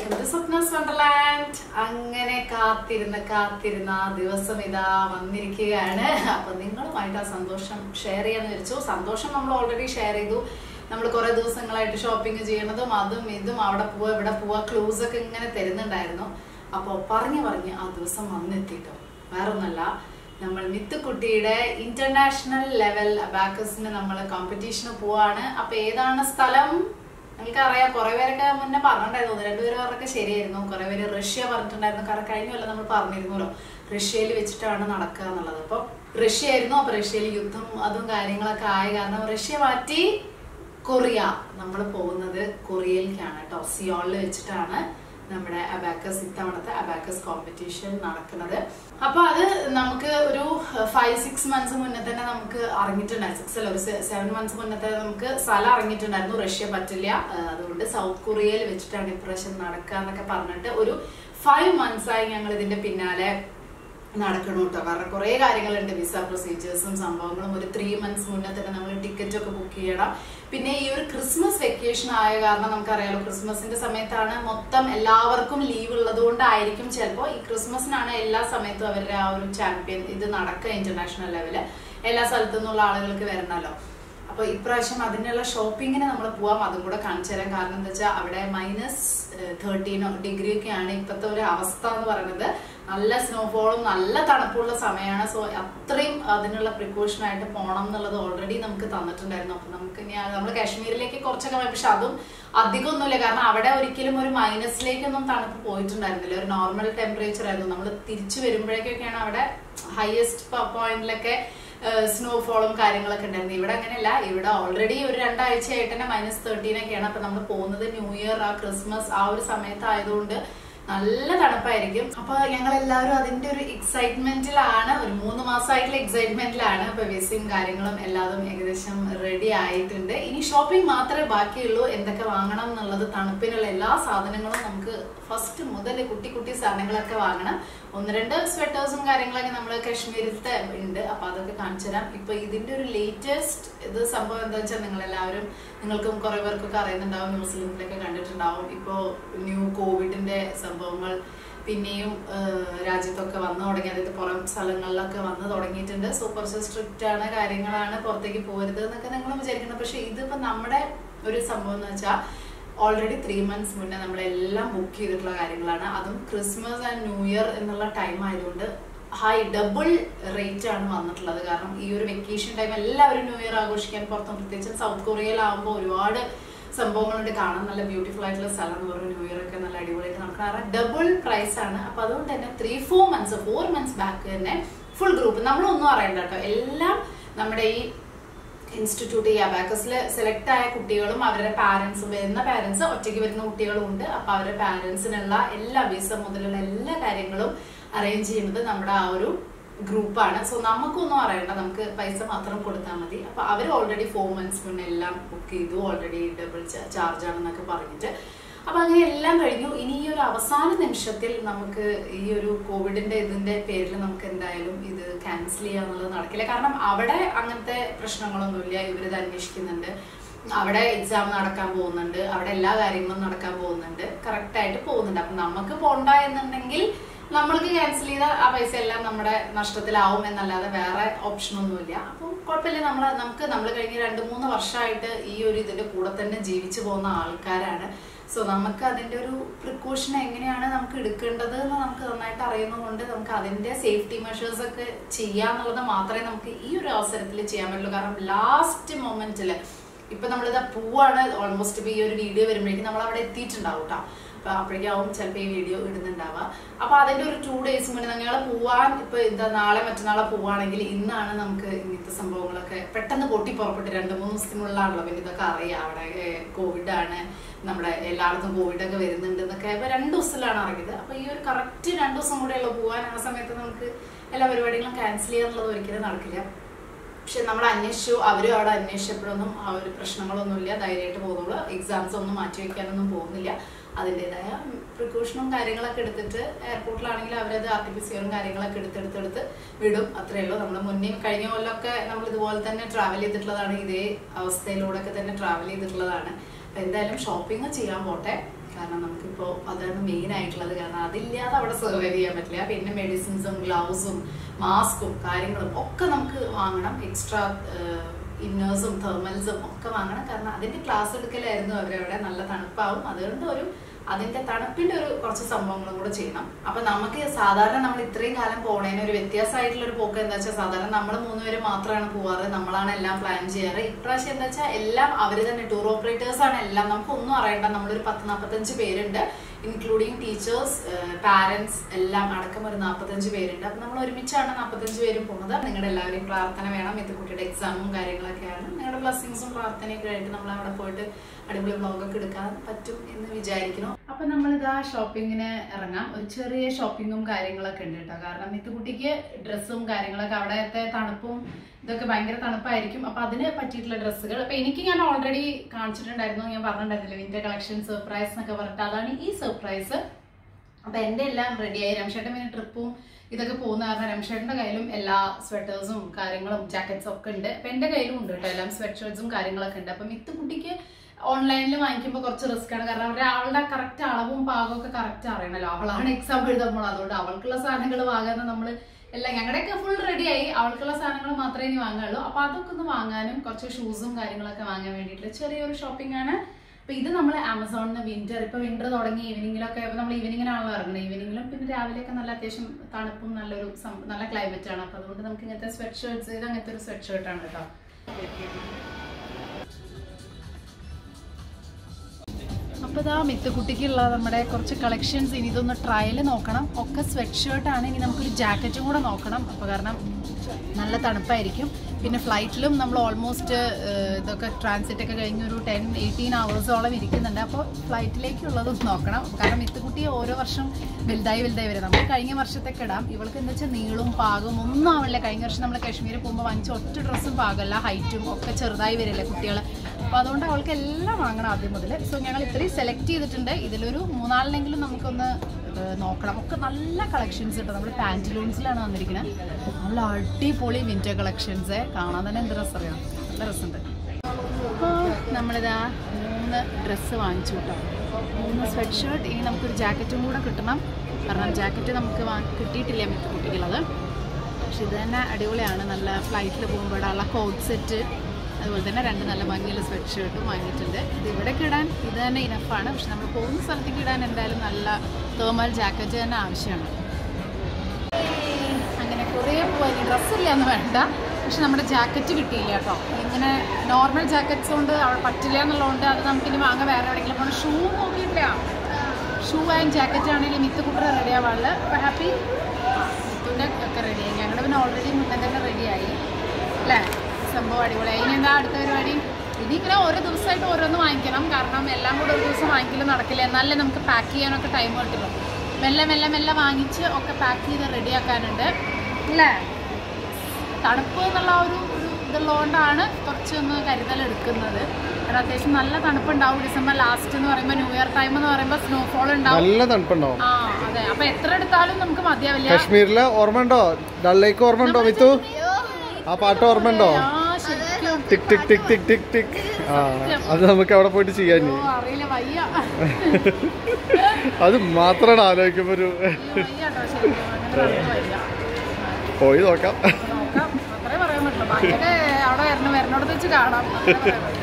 Welcome to സ്വപ്നസ് Wonderland അങ്ങനെ കാത്തിരുന്ന് കാത്തിരുന്ന ആ ദിവസം ഇതാ വന്നിരിക്കുകയാണ് അപ്പൊ നിങ്ങളുമായിട്ട് ആ സന്തോഷം ഷെയർ ചെയ്യാന്ന് വിചാരിച്ചു സന്തോഷം നമ്മൾ ഓൾറെഡി ഷെയർ ചെയ്തു നമ്മൾ കുറെ ദിവസങ്ങളായിട്ട് ഷോപ്പിംഗ് ചെയ്യണതും അതും ഇതും അവിടെ പോവാ ഇവിടെ പോവാ ക്ലൂസ് ഒക്കെ ഇങ്ങനെ തരുന്നുണ്ടായിരുന്നു അപ്പോൾ പറഞ്ഞു പറഞ്ഞ് ആ ദിവസം വന്നെത്തിട്ടോ വേറൊന്നല്ല നമ്മൾ മിത്തുക്കുട്ടിയുടെ ഇന്റർനാഷണൽ ലെവൽ അബാക്കസിന് നമ്മൾ കോമ്പറ്റീഷന് പോവാണ് അപ്പൊ ഏതാണ് സ്ഥലം നിങ്ങൾക്ക് അറിയാം കുറെ പേരൊക്കെ മുന്നേ പറഞ്ഞിട്ടുണ്ടായിരുന്നു ഒന്ന് രണ്ടുപേര് പറഞ്ഞൊക്കെ ശരിയായിരുന്നു കുറെ പേര് റഷ്യ പറഞ്ഞിട്ടുണ്ടായിരുന്നു കാരണം കഴിഞ്ഞ കൊല്ലം നമ്മൾ പറഞ്ഞിരുന്നല്ലോ റഷ്യയിൽ വെച്ചിട്ടാണ് നടക്കുക എന്നുള്ളത് അപ്പൊ റഷ്യ ആയിരുന്നു അപ്പൊ റഷ്യയിൽ യുദ്ധം അതും കാര്യങ്ങളൊക്കെ ആയ കാരണം റഷ്യ മാറ്റി കൊറിയ നമ്മൾ പോകുന്നത് കൊറിയയിലേക്കാണ് കേട്ടോ സിയോളിൽ വെച്ചിട്ടാണ് നമ്മുടെ അബാക്കസ് ഇത്തവണത്തെ അബാക്കസ് കോമ്പറ്റീഷൻ നടക്കുന്നത് അപ്പൊ അത് നമുക്ക് ഒരു ഫൈവ് സിക്സ് മന്ത്സ് മുന്നേ തന്നെ നമുക്ക് അറിഞ്ഞിട്ടുണ്ടായിരുന്നു സിക്സ് അല്ല ഒരു സെവൻ മന്ത്സ് മുന്നേ തന്നെ നമുക്ക് സ്ഥലം അറിഞ്ഞിട്ടുണ്ടായിരുന്നു റഷ്യ പറ്റില്ല ആ, അതുകൊണ്ട് സൗത്ത് കൊറിയയിൽ വെച്ചിട്ടാണ് ഇപ്രാവശ്യം നടക്കുക എന്നൊക്കെ പറഞ്ഞിട്ട് ഒരു ഫൈവ് മന്ത്സ് ആയി ഞങ്ങൾ ഇതിന്റെ പിന്നാലെ നടക്കണം കേട്ടോ കാരണം കുറെ കാര്യങ്ങളുണ്ട് വിസ പ്രൊസീജിയേഴ്സും സംഭവങ്ങളും ഒരു ത്രീ മന്ത്സ് മുന്നേ തന്നെ നമ്മൾ ടിക്കറ്റ് ഒക്കെ ബുക്ക് ചെയ്യണം പിന്നെ ഈ ഒരു ക്രിസ്മസ് വെക്കേഷൻ ആയ കാരണം നമുക്കറിയാലോ ക്രിസ്മസിന്റെ സമയത്താണ് മൊത്തം എല്ലാവർക്കും ലീവ് ഉള്ളത് കൊണ്ടായിരിക്കും ചിലപ്പോൾ ഈ ക്രിസ്മസിനാണ് എല്ലാ സമയത്തും അവരുടെ ആ ഒരു ചാമ്പ്യൻ ഇത് നടക്കുക ഇന്റർനാഷണൽ ലെവല് എല്ലാ സ്ഥലത്തു നിന്നുള്ള ആളുകൾക്ക് വരണമല്ലോ അപ്പൊ ഇപ്രാവശ്യം അതിനുള്ള ഷോപ്പിങ്ങിന് നമ്മൾ പോവാം അതും കൂടെ കാണിച്ചു തരാം കാരണം എന്താ വെച്ചാൽ അവിടെ മൈനസ് തേർട്ടീനോ ഡിഗ്രി ഒക്കെയാണ് ഇപ്പോഴത്തെ ഒരു അവസ്ഥ എന്ന് പറയുന്നത് നല്ല സ്നോഫോളും നല്ല തണുപ്പുള്ള സമയമാണ് സോ അത്രയും അതിനുള്ള പ്രിക്കോഷൻ ആയിട്ട് പോകണം എന്നുള്ളത് ഓൾറെഡി നമുക്ക് തന്നിട്ടുണ്ടായിരുന്നു അപ്പൊ നമുക്ക് ഇനി നമ്മൾ കാശ്മീരിലേക്ക് കുറച്ചൊക്കെ പോയി പക്ഷെ അതും അധികമൊന്നുമില്ല കാരണം അവിടെ ഒരിക്കലും ഒരു മൈനസിലേക്കൊന്നും തണുപ്പ് പോയിട്ടുണ്ടായിരുന്നില്ല ഒരു നോർമൽ ടെമ്പറേച്ചർ ആയിരുന്നു നമ്മൾ തിരിച്ചു വരുമ്പോഴേക്കൊക്കെയാണ് അവിടെ ഹയസ്റ്റ് പോയിന്റിലൊക്കെ സ്നോഫോളും കാര്യങ്ങളൊക്കെ ഉണ്ടായിരുന്നു ഇവിടെ അങ്ങനെയല്ല ഇവിടെ ഓൾറെഡി ഒരു രണ്ടാഴ്ചയായിട്ട് തന്നെ മൈനസ് തേർട്ടീനൊക്കെയാണ് അപ്പൊ നമ്മൾ പോകുന്നത് ന്യൂ ഇയർ ആ ക്രിസ്മസ് ആ ഒരു സമയത്ത് ആയതുകൊണ്ട് നല്ല തണുപ്പായിരിക്കും അപ്പൊ ഞങ്ങൾ എല്ലാവരും അതിന്റെ ഒരു എക്സൈറ്റ്മെന്റിലാണ് ഒരു മൂന്ന് മാസമായിട്ടുള്ള എക്സൈറ്റ്മെന്റിലാണ് അപ്പൊ വിസയും കാര്യങ്ങളും എല്ലാതും ഏകദേശം റെഡി ആയിട്ടുണ്ട് ഇനി ഷോപ്പിംഗ് മാത്രമേ ബാക്കിയുള്ളൂ എന്തൊക്കെ വാങ്ങണം എന്നുള്ളത് തണുപ്പിനുള്ള എല്ലാ സാധനങ്ങളും നമുക്ക് ഫസ്റ്റ് മുതൽ കുട്ടി കുട്ടി സാധനങ്ങളൊക്കെ വാങ്ങണം ഒന്ന് രണ്ട് സ്വെറ്റേഴ്സും കാര്യങ്ങളൊക്കെ നമ്മൾ കാശ്മീരിലത്തെ ഉണ്ട് അപ്പൊ അതൊക്കെ കാണിച്ചു തരാം ഇപ്പൊ ഇതിന്റെ ഒരു ലേറ്റസ്റ്റ് ഇത് സംഭവം എന്താ വെച്ചാൽ നിങ്ങൾ എല്ലാവരും നിങ്ങൾക്കും കുറെ പേർക്കൊക്കെ അറിയുന്നുണ്ടാവും ന്യൂസിലൊക്കെ കണ്ടിട്ടുണ്ടാവും ഇപ്പോ ന്യൂ കോവിഡിന്റെ സംഭവങ്ങൾ പിന്നെയും ആഹ്, രാജ്യത്തൊക്കെ വന്നു തുടങ്ങി അതായത് പുറം സ്ഥലങ്ങളിലൊക്കെ വന്നു തുടങ്ങിയിട്ടുണ്ട് സോ കുറച്ച് സ്ട്രിക്റ്റ് ആണ് കാര്യങ്ങളാണ് പുറത്തേക്ക് പോകരുത് എന്നൊക്കെ നിങ്ങൾ വിചാരിക്കുന്നത് പക്ഷെ ഇതിപ്പോ നമ്മുടെ ഒരു സംഭവം എന്ന് വെച്ചാൽ ഓൾറെഡി ത്രീ മന്ത്സ് മുന്നേ നമ്മളെല്ലാം ബുക്ക് ചെയ്തിട്ടുള്ള കാര്യങ്ങളാണ് അതും ക്രിസ്മസ് ആൻഡ് ന്യൂ ഇയർ എന്നുള്ള ടൈം ആയതുകൊണ്ട് ഹൈ ഡബിൾ റേറ്റ് ആണ് വന്നിട്ടുള്ളത് കാരണം ഈ ഒരു വെക്കേഷൻ ടൈം എല്ലാവരും ന്യൂ ഇയർ ആഘോഷിക്കാൻ പുറത്തും പ്രത്യേകിച്ച് സൗത്ത് കൊറിയയിലാവുമ്പോൾ ഒരുപാട് സംഭവങ്ങളുണ്ട് കാണാൻ നല്ല ബ്യൂട്ടിഫുൾ ആയിട്ടുള്ള സ്ഥലം എന്ന് പറയുന്നത് ന്യൂ ഇയർ ഒക്കെ നല്ല അടിപൊളിയായിട്ട് നടക്കുന്ന കാരണം ഡബിൾ പ്രൈസ് ആണ് അപ്പൊ അതുകൊണ്ട് തന്നെ three four months four months back തന്നെ ഫുൾ ഗ്രൂപ്പ് നമ്മളൊന്നും അറിയണ്ട കേട്ടോ എല്ലാം നമ്മുടെ ഈ ഇൻസ്റ്റിറ്റ്യൂട്ട് ഈ അബാക്കസിൽ സെലക്ട് ആയ കുട്ടികളും അവരുടെ പാരന്റ്സും വരുന്ന പാരന്റ്സ് ഒറ്റയ്ക്ക് വരുന്ന കുട്ടികളും ഉണ്ട് അപ്പൊ അവരുടെ പാരന്റ്സിനുള്ള എല്ലാ വിസ മുതലുള്ള എല്ലാ കാര്യങ്ങളും അറേഞ്ച് ചെയ്യുന്നത് നമ്മുടെ ആ ഒരു ഗ്രൂപ്പാണ് സോ നമുക്കൊന്നും അറിയണ്ട നമുക്ക് പൈസ മാത്രം കൊടുത്താൽ മതി അപ്പൊ അവർ ഓൾറെഡി ഫോർ മന്ത്സ് മുന്നേ എല്ലാം ബുക്ക് ചെയ്തു ഓൾറെഡി ഡബിൾ ചാർജ് ആണെന്നൊക്കെ പറഞ്ഞിട്ട് അപ്പൊ അങ്ങനെ എല്ലാം കഴിഞ്ഞു ഇനി ഈ ഒരു അവസാന നിമിഷത്തിൽ നമുക്ക് ഈ ഒരു കോവിഡിന്റെ ഇതിന്റെ പേരിൽ നമുക്ക് എന്തായാലും ഇത് ക്യാൻസൽ ചെയ്യാന്നുള്ളത് നടക്കില്ല കാരണം അവിടെ അങ്ങനത്തെ പ്രശ്നങ്ങളൊന്നുമില്ല ഇവരിത് അന്വേഷിക്കുന്നുണ്ട് അവിടെ എക്സാം നടക്കാൻ പോകുന്നുണ്ട് അവിടെ എല്ലാ കാര്യങ്ങളും നടക്കാൻ പോകുന്നുണ്ട് കറക്റ്റ് ആയിട്ട് പോകുന്നുണ്ട് അപ്പൊ നമുക്ക് പോണ്ട എന്നുണ്ടെങ്കിൽ നമ്മൾക്ക് ക്യാൻസൽ ചെയ്ത ആ പൈസ എല്ലാം നമ്മുടെ നഷ്ടത്തിലാവും എന്നല്ലാതെ വേറെ ഓപ്ഷൻ ഒന്നുമില്ല അപ്പം കുഴപ്പമില്ല നമ്മൾ നമുക്ക് നമ്മൾ കഴിഞ്ഞ രണ്ട് മൂന്ന് വർഷമായിട്ട് ഈ ഒരു ഇതിന്റെ കൂടെ തന്നെ ജീവിച്ചു പോകുന്ന ആൾക്കാരാണ് സോ നമുക്ക് അതിന്റെ ഒരു പ്രിക്കോഷൻ എങ്ങനെയാണ് നമുക്ക് എടുക്കേണ്ടത് എന്ന് നമുക്ക് നന്നായിട്ട് അറിയുന്നതുകൊണ്ട് നമുക്ക് അതിന്റെ സേഫ്റ്റി മെഷേഴ്സ് ഒക്കെ ചെയ്യാന്നുള്ളത് മാത്രമേ നമുക്ക് ഈ ഒരു അവസരത്തിൽ ചെയ്യാൻ പറ്റുള്ളൂ കാരണം ലാസ്റ്റ് മൊമെന്റിൽ ഇപ്പൊ നമ്മളിതാ പോവാണ് ഓൾമോസ്റ്റ് ഇപ്പൊ ഈ ഒരു വീഡിയോ വരുമ്പോഴേക്കും നമ്മൾ അവിടെ എത്തിയിട്ടുണ്ടാവും കേട്ടോ അപ്പൊ അപ്പോഴേക്കാവും ചിലപ്പോൾ ഈ വീഡിയോ ഇടുന്നുണ്ടാവുക അപ്പൊ അതിന്റെ ഒരു ടു ഡേയ്സ് മുന്നേ ഞങ്ങൾ പോവാൻ ഇപ്പൊ എന്താ നാളെ മറ്റന്നാളെ പോവാണെങ്കിൽ ഇന്നാണ് നമുക്ക് ഇങ്ങനത്തെ സംഭവങ്ങളൊക്കെ പെട്ടെന്ന് പൊട്ടി പുറപ്പെട്ട് രണ്ട് മൂന്ന് ദിവസത്തിനുള്ളിലാണല്ലോ പിന്നെ ഇതൊക്കെ അറിയാം അവിടെ കോവിഡ് ആണ് നമ്മുടെ എല്ലായിടത്തും കോവിഡ് ഒക്കെ വരുന്നുണ്ട് എന്നൊക്കെ ഇപ്പൊ രണ്ട് ദിവസത്തിലാണ് അറിഞ്ഞത് അപ്പൊ ഈ ഒരു കറക്റ്റ് രണ്ട് ദിവസം കൂടെയുള്ളൂ പോവാൻ ആ സമയത്ത് നമുക്ക് എല്ലാ പരിപാടികളും ക്യാൻസൽ ചെയ്യാന്നുള്ളത് ഒരിക്കലും നടക്കില്ല പക്ഷെ നമ്മൾ അന്വേഷിച്ചു അവരും അവിടെ അന്വേഷിച്ചപ്പോഴൊന്നും ആ ഒരു പ്രശ്നങ്ങളൊന്നുമില്ല ധൈര്യമായിട്ട് പോകുന്നുള്ളൂ എക്സാംസ് ഒന്നും മാറ്റി വെക്കാനൊന്നും പോകുന്നില്ല അതിൻ്റെതായ പ്രിക്കോഷനും കാര്യങ്ങളൊക്കെ എടുത്തിട്ട് എയർപോർട്ടിലാണെങ്കിൽ അവരത് ആർ ടി പി സിയും കാര്യങ്ങളൊക്കെ എടുത്തെടുത്തെടുത്ത് വിടും അത്രയേ ഉള്ളൂ നമ്മൾ മുന്നേ കഴിഞ്ഞ കൊല്ലമൊക്കെ നമ്മൾ ഇതുപോലെ തന്നെ ട്രാവൽ ചെയ്തിട്ടുള്ളതാണ് ഇതേ അവസ്ഥയിലൂടെ ഒക്കെ തന്നെ ട്രാവൽ ചെയ്തിട്ടുള്ളതാണ് അപ്പൊ എന്തായാലും ഷോപ്പിംഗ് ചെയ്യാൻ പോട്ടെ കാരണം നമുക്കിപ്പോൾ അതാണ് മെയിൻ ആയിട്ടുള്ളത് കാരണം അതില്ലാതെ അവിടെ സർവൈവ് ചെയ്യാൻ പറ്റില്ല പിന്നെ മെഡിസിൻസും ഗ്ലൗസും മാസ്കും കാര്യങ്ങളും ഒക്കെ നമുക്ക് വാങ്ങണം എക്സ്ട്രാ ഇന്നേഴ്സും തെർമൽസും ഒക്കെ വാങ്ങണം കാരണം അതിന്റെ ക്ലാസ് എടുക്കലായിരുന്നു അവരവിടെ നല്ല തണുപ്പാവും അതുകൊണ്ട് ഒരു അതിന്റെ തണുപ്പിന്റെ ഒരു കുറച്ച് സംഭവങ്ങളും കൂടെ ചെയ്യണം അപ്പൊ നമുക്ക് സാധാരണ നമ്മൾ ഇത്രയും കാലം പോണേന് ഒരു വ്യത്യാസമായിട്ടുള്ള ഒരു പോക്ക് എന്താ വെച്ചാൽ സാധാരണ നമ്മൾ മൂന്നുപേര് മാത്രമാണ് പോവാറ് നമ്മളാണ് എല്ലാം പ്ലാൻ ചെയ്യാറ് ഇപ്രാവശ്യം എന്താ വെച്ചാൽ എല്ലാം അവര് തന്നെ ടൂർ ഓപ്പറേറ്റേഴ്സ് ആണ് എല്ലാം നമുക്ക് ഒന്നും അറിയണ്ട നമ്മളൊരു പത്ത് നാൽപ്പത്തഞ്ച് പേരുണ്ട് ഇൻക്ലൂഡിങ് ടീച്ചേഴ്സ് പാരന്റ്സ് എല്ലാം അടക്കം ഒരു നാൽപ്പത്തഞ്ച് പേരുണ്ട് അപ്പൊ നമ്മൾ ഒരുമിച്ചാണ് നാൽപ്പത്തഞ്ച് പേരും പോകുന്നത് നിങ്ങളുടെ എല്ലാവരെയും പ്രാർത്ഥന വേണം ഇത് കുട്ടിയുടെ എക്സാമും കാര്യങ്ങളൊക്കെയാണ് നിങ്ങളുടെ ബ്ലസ്സിങ്സും പ്രാർത്ഥനയൊക്കെ ആയിട്ട് നമ്മൾ അവിടെ പോയിട്ട് അടിപൊളി വ്ളോഗൊക്കെ എടുക്കാൻ പറ്റും എന്ന് വിചാരിക്കുന്നു അപ്പൊ നമ്മളിതാ ഷോപ്പിങ്ങിന് ഇറങ്ങാം ഒരു ചെറിയ ഷോപ്പിങ്ങും കാര്യങ്ങളൊക്കെ ഉണ്ട് കേട്ടോ കാരണം ഇത് കുട്ടിക്ക് ഡ്രസ്സും കാര്യങ്ങളൊക്കെ അവിടത്തെ തണുപ്പും ഇതൊക്കെ ഭയങ്കര തണുപ്പായിരിക്കും അപ്പൊ അതിന് പറ്റിയിട്ടുള്ള ഡ്രസ്സുകൾ അപ്പൊ എനിക്ക് ഞാൻ ഓൾറെഡി കാണിച്ചിട്ടുണ്ടായിരുന്നു ഞാൻ പറഞ്ഞിട്ടുണ്ടായിരുന്നില്ല വിന്റർ കളക്ഷൻ സർപ്രൈസ് എന്നൊക്കെ പറഞ്ഞിട്ട് അതാണ് ഈ സർപ്രൈസ് അപ്പൊ എന്റെ എല്ലാം റെഡിയായി രംഷേട്ടൻ പിന്നെ ട്രിപ്പും ഇതൊക്കെ പോകുന്ന കാരണം രംഷേട്ടന്റെ കയ്യിലും എല്ലാ സ്വെറ്റേഴ്സും കാര്യങ്ങളും ജാക്കറ്റ്സും ഒക്കെ ഉണ്ട് അപ്പൊ എന്റെ കയ്യിലും ഉണ്ട് കേട്ടോ എല്ലാം സ്വെറ്റ് ഷർട്ട്സും കാര്യങ്ങളൊക്കെ ഉണ്ട് അപ്പൊ മിത്ത് കുട്ടിക്ക് ഓൺലൈനിൽ വാങ്ങിക്കുമ്പോൾ കുറച്ച് റിസ്ക് ആണ് കാരണം ഒരാളുടെ കറക്റ്റ് അളവും പാകവും ഒക്കെ കറക്റ്റ് അറിയണല്ലോ അവളാണ് എക്സാം എഴുതുമ്പോൾ അതുകൊണ്ട് അവൾക്കുള്ള സാധനങ്ങൾ വാങ്ങാൻ നമ്മൾ എല്ലാം ഞങ്ങളുടെയൊക്കെ ഫുൾ റെഡിയായി അവൾക്കുള്ള സാധനങ്ങൾ മാത്രമേ ഇനി വാങ്ങുള്ളൂ അപ്പൊ അതൊക്കെ ഒന്ന് വാങ്ങാനും കുറച്ച് ഷൂസും കാര്യങ്ങളൊക്കെ വാങ്ങാൻ വേണ്ടിയിട്ട് ചെറിയൊരു ഷോപ്പിംഗ് ആണ് അപ്പൊ ഇത് നമ്മൾ ആമസോണിൽ നിന്ന് വിന്റർ ഇപ്പൊ വിന്റർ തുടങ്ങി ഈവനിങ്ങിലൊക്കെ നമ്മൾ ഈവനിങ്ങിനാണല്ലോ ഇറങ്ങുന്നത് ഈവനിങ്ങിലും പിന്നെ രാവിലെയൊക്കെ നല്ല അത്യാവശ്യം തണുപ്പും നല്ലൊരു സം- നല്ല ക്ലൈമറ്റ് ആണ് അപ്പൊ അതുകൊണ്ട് നമുക്ക് ഇങ്ങനത്തെ സ്വെറ്റ് ഷർട്ട്സ് ഇത് അങ്ങനത്തെ ഒരു സ്വെറ്റ് ഷർട്ടാണ് കേട്ടോ അപ്പൊ ഇതാ മിത്തുകുട്ടിക്കുള്ള നമ്മുടെ കുറച്ച് കളക്ഷൻസ് ഇനി ഇതൊന്ന് ട്രയൽ നോക്കണം ഒക്കെ സ്വെറ്റ് ഷർട്ട് ആണ് ഇനി നമുക്കൊരു ജാക്കറ്റും കൂടെ നോക്കണം അപ്പൊ കാരണം നല്ല തണുപ്പായിരിക്കും പിന്നെ ഫ്ലൈറ്റിലും നമ്മൾ ഓൾമോസ്റ്റ് ഇതൊക്കെ ട്രാൻസിറ്റ് ഒക്കെ കഴിഞ്ഞ് ഒരു ടെൻ എയ്റ്റീൻ അവേഴ്സോളം ഇരിക്കുന്നുണ്ട് അപ്പോൾ ഫ്ലൈറ്റിലേക്കുള്ളതും നോക്കണം കാരണം മിത്തുകുട്ടി ഓരോ വർഷം വലുതായി വലുതായി വരും നമുക്ക് കഴിഞ്ഞ വർഷത്തേക്ക് ഇടാം ഇവൾക്ക് എന്താ വെച്ചാൽ നീളും പാകും ഒന്നും ആവില്ല കഴിഞ്ഞ വർഷം നമ്മൾ കാശ്മീർ പോകുമ്പോൾ വാങ്ങിച്ച ഒറ്റ ഡ്രസ്സും പാകമല്ല ഹൈറ്റും ഒക്കെ ചെറുതായി വരില്ലേ കുട്ടികൾ അപ്പോൾ അതുകൊണ്ട് അവൾക്ക് എല്ലാം വാങ്ങണം ആദ്യം മുതൽ സോ ഞങ്ങൾ ഇത്രയും സെലക്ട് ചെയ്തിട്ടുണ്ട് ഇതിലൊരു മൂന്നാളിനെങ്കിലും നമുക്കൊന്ന് ഇത് നോക്കണം ഒക്കെ നല്ല കളക്ഷൻസ് ഉണ്ട് നമ്മൾ പാൻറ്റിലൂൺസിലാണ് വന്നിരിക്കുന്നത് നല്ല അടിപൊളി വിന്റർ കളക്ഷൻസ് കാണാൻ തന്നെ എന്ത് രസം അറിയാം നല്ല രസമുണ്ട് അപ്പോൾ നമ്മളിതാ മൂന്ന് ഡ്രസ്സ് വാങ്ങിച്ചു കേട്ടോ മൂന്ന് സ്വെറ്റ് ഷർട്ട് ഇനി നമുക്കൊരു ജാക്കറ്റും കൂടെ കിട്ടണം കാരണം ജാക്കറ്റ് നമുക്ക് വാ കിട്ടിയിട്ടില്ല മിക്ക കുട്ടിക്കുള്ളത് പക്ഷെ ഇത് തന്നെ അടിപൊളിയാണ് നല്ല ഫ്ലൈറ്റിൽ പോകുമ്പോൾ ഇടാനുള്ള കോട്ട് സെറ്റ് അതുപോലെ തന്നെ രണ്ട് നല്ല ഭംഗിയുള്ള സ്വെറ്റ് ഷർട്ടും വാങ്ങിയിട്ടുണ്ട് ഇത് ഇവിടേക്ക് ഇടാൻ ഇത് തന്നെ ഇനഫാണ് പക്ഷെ നമ്മൾ പോകുന്ന സ്ഥലത്തേക്ക് ഇടാൻ എന്തായാലും നല്ല തേർമൽ ജാക്കറ്റ് തന്നെ ആവശ്യമാണ് അങ്ങനെ കുറേ പോയി ഡ്രസ്സില്ല എന്ന് വേണ്ട പക്ഷെ നമ്മുടെ ജാക്കറ്റ് കിട്ടിയില്ല കേട്ടോ ഇങ്ങനെ നോർമൽ ജാക്കറ്റ്സ് കൊണ്ട് അവിടെ പറ്റില്ല എന്നുള്ളതുകൊണ്ട് അത് നമുക്കിനി വാങ്ങാൻ വേറെ എവിടെയെങ്കിലും പോകണം ഷൂ നോക്കിയിട്ടില്ല ഷൂ ആൻഡ് ജാക്കറ്റ് ആണെങ്കിലും മിത്ത് കുട്ടർ റെഡി ആവാള് അപ്പോൾ ഹാപ്പി മിത്തുൻ്റെ ഒക്കെ റെഡിയായി ഞങ്ങളുടെ പിന്നെ ഓൾറെഡി മുന്നേ തന്നെ റെഡിയായി അല്ലേ സംഭവം അടിപൊളിയായി ഇനി എന്താ അടുത്ത പരിപാടി ഇനി ഇങ്ങനെ ഓരോ ദിവസമായിട്ട് ഓരോന്ന് വാങ്ങിക്കണം കാരണം എല്ലാം കൂടെ ഒരു ദിവസം വാങ്ങിക്കലും നടക്കില്ല എന്നാലേ നമുക്ക് പാക്ക് ചെയ്യാനൊക്കെ ടൈം കിട്ടുള്ളൂ മെല്ലെ മെല്ലെ മെല്ലെ വാങ്ങിച്ച് ഒക്കെ പാക്ക് ചെയ്ത് റെഡിയാക്കാനുണ്ട് അല്ലേ തണുപ്പ് എന്നുള്ള ആ ഒരു ഒരു ഇതുള്ളതുകൊണ്ടാണ് കുറച്ചൊന്ന് കരുതൽ എടുക്കുന്നത് കാരണം അത്യാവശ്യം നല്ല തണുപ്പുണ്ടാവും ഡിസംബർ ലാസ്റ്റ് എന്ന് പറയുമ്പോൾ ന്യൂ ഇയർ ടൈം എന്ന് പറയുമ്പോൾ സ്നോഫോൾ ഉണ്ടാവും നല്ല തണുപ്പുണ്ടാവും ആ അതെ അപ്പൊ എത്ര എടുത്താലും നമുക്ക് മതിയാവില്ല കാശ്മീരിലെ ഓർമ്മ ഉണ്ടോ ഡൽ ലേക്ക് ഓർമ്മ ഉണ്ടോ മിത്തു ആ പാട്ട് ഓർമ്മ ഉണ്ടോ ആ ശരിക്കും ടിക് ടിക് ടിക് ടിക് ടിക് ടിക് ആ അത് നമുക്ക് അവിടെ പോയിട്ട് ചെയ്യാൻ ഓ അറിയില്ല വയ്യ അത് മാത്രമാണ് ആലോചിക്കുമ്പോ ഒരു വയ്യ കേട്ടോ ശരിക്കും അങ്ങനെ തണുപ്പ് വയ്യ പോയി നോക്കാം നോക്കാം അത്രേ പറയാൻ പറ്റുള്ളൂ ബാക്കിയൊക്കെ അവിടെ വരണം വരണോടത്ത് വെച്ച് കാണാം അത്രേ പറയാൻ പറ്റുള്ളൂ.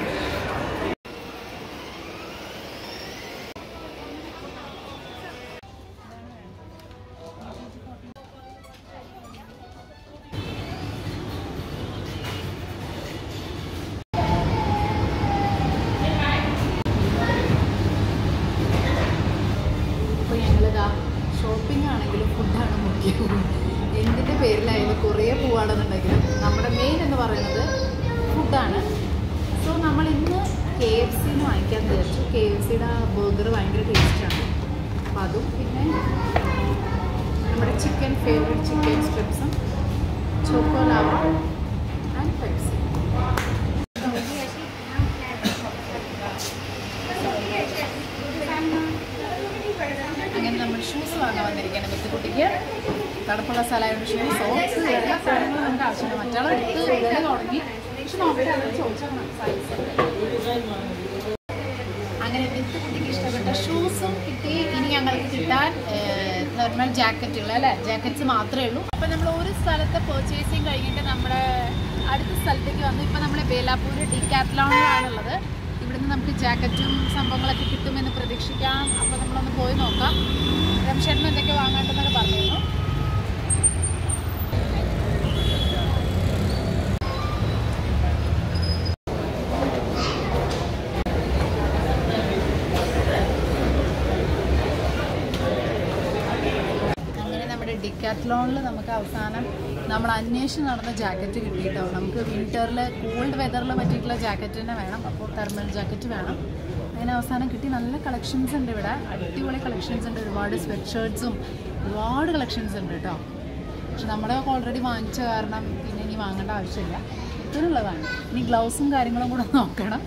അപ്പോൾ ഞങ്ങളിതാ ഷോപ്പിംഗ് ആണെങ്കിലും ഫുഡാണ് മുഖ്യം എന്തിൻ്റെ പേരിലായാലും കുറേ പോവാണെന്നുണ്ടെങ്കിലും നമ്മുടെ മെയിൻ എന്ന് പറയുന്നത് ഫുഡാണ് സോ നമ്മൾ ഇന്ന് കെ എഫ് സിന്ന് വാങ്ങിക്കാൻ വിചാരിച്ചു കെ എഫ് സിയുടെ ബർഗർ ഭയങ്കര ടേസ്റ്റാണ് അപ്പോൾ അതും പിന്നെ നമ്മുടെ ചിക്കൻ ഫേവറേറ്റ് ചിക്കൻ സ്ട്രിപ്സും ചോക്കോലാവ ആൻഡ് പെപ്സി അങ്ങനെ നമ്മൾ ഷൂസ് വാങ്ങാൻ വന്നിരിക്കുകയാണ് മിത്ത കുട്ടിക്ക് തണുപ്പുള്ള സ്ഥലമായതുകൊണ്ട് ഷൂ സോക്സ് എല്ലാ സാധനങ്ങളും നമുക്ക് ആവശ്യമുണ്ട് മറ്റാളെ എടുത്ത് വില തുടങ്ങി പക്ഷെ നോക്കട്ടെ അത് ചോദിച്ചാൽ സൈസ് അങ്ങനെ മിത്ത കുട്ടിക്ക് ഇഷ്ടപ്പെട്ട ഷൂസും കിട്ടി ഇനി ഞങ്ങൾക്ക് കിട്ടാൻ നോർമൽ ജാക്കറ്റുകൾ അല്ലേ ജാക്കറ്റ്സ് മാത്രമേ ഉള്ളൂ അപ്പോൾ നമ്മൾ ഒരു സ്ഥലത്തെ പർച്ചേസിങ് കഴിഞ്ഞിട്ട് നമ്മുടെ അടുത്ത സ്ഥലത്തേക്ക് വന്നു ഇപ്പോൾ നമ്മൾ ബേലാപ്പൂർ ഡിക്കാത്ലോണിലാണുള്ളത് ഇവിടുന്ന് നമുക്ക് ജാക്കറ്റും സംഭവങ്ങളൊക്കെ കിട്ടുമെന്ന് പ്രതീക്ഷിക്കാം അപ്പോൾ നമ്മളൊന്ന് പോയി നോക്കാം രംഷേട്ടന് എന്തൊക്കെ വാങ്ങാണ്ടെന്നൊക്കെ പറഞ്ഞിരുന്നു അങ്ങനെ നമ്മുടെ ഡിക്കാത്ലോണിൽ നമുക്ക് അവസാനം നമ്മൾ അന്വേഷിച്ച് നടന്ന ജാക്കറ്റ് കിട്ടിയിട്ടോ നമുക്ക് വിന്ററിൽ കോൾഡ് വെതറിൽ പറ്റിയിട്ടുള്ള ജാക്കറ്റ് തന്നെ വേണം അപ്പോൾ തെർമൽ ജാക്കറ്റ് വേണം അങ്ങനെ അവസാനം കിട്ടി നല്ല കളക്ഷൻസ് ഉണ്ട് ഇവിടെ അടിപൊളി കളക്ഷൻസ് ഉണ്ട് ഒരുപാട് സ്വെറ്റ് ഷർട്ട്സും ഒരുപാട് കളക്ഷൻസ് ഉണ്ട് കേട്ടോ പക്ഷെ നമ്മുടെ ഓൾറെഡി വാങ്ങിച്ച കാരണം പിന്നെ ഇനി വാങ്ങേണ്ട ആവശ്യമില്ല ഇതിനുള്ളതാണ് ഇനി ഗ്ലൗസും കാര്യങ്ങളും കൂടെ നോക്കണം